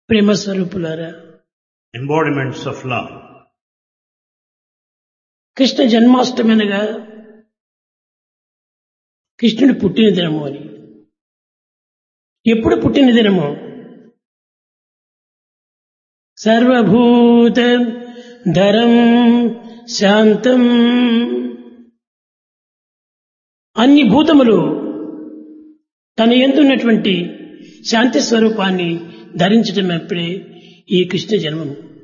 ప్రేమ స్వరూపులారా embodiments of love. Krishna Janmashtami అనగా కృష్ణుడు పుట్టిన దినము అని ఎప్పుడు పుట్టిన దినము సర్వభూత ధరం శాంతం అన్ని భూతములు తన ఎందున్నటువంటి శాంతి స్వరూపాన్ని ధరించడం అప్పుడే ఈ కృష్ణ జన్మము